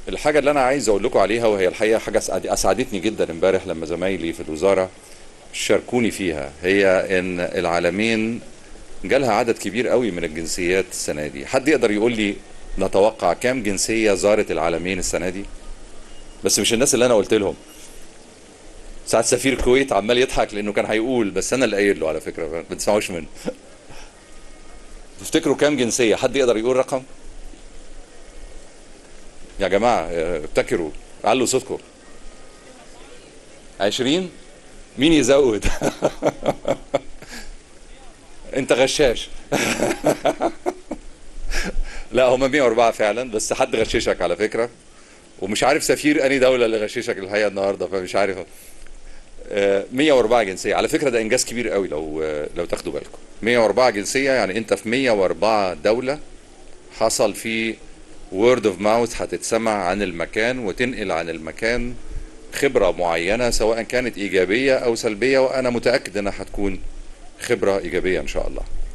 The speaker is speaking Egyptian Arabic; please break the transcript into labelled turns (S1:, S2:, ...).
S1: الحاجة اللي أنا عايز أقول لكم عليها وهي الحقيقة حاجة أسعد- أسعدتني جدا امبارح لما زمايلي في الوزارة شاركوني فيها هي إن العالمين جالها عدد كبير قوي من الجنسيات السنة دي حد يقدر يقول لي نتوقع كام جنسية زارت العالمين السنة دي بس مش الناس اللي أنا قلت لهم ساعة سفير الكويت عمال يضحك لأنه كان هيقول بس أنا اللي قايل له على فكرة ما تسمعوش منه تفتكروا كام جنسية حد يقدر يقول رقم يا جماعة اه، ابتكروا علوا صوتكم عشرين مين يزود انت غشاش لا هم 104 فعلا بس حد غششك على فكرة ومش عارف سفير اني دولة اللي غششك الحقيقة النهاردة فمش عارف آه، 104 جنسية على فكرة ده انجاز كبير قوي لو آه، لو تاخدوا بالكم 104 جنسية يعني انت في 104 دولة حصل في وورد اوف ماوث هتتسمع عن المكان وتنقل عن المكان خبرة معينة سواء كانت إيجابية أو سلبية وأنا متأكد إنها هتكون خبرة إيجابية إن شاء الله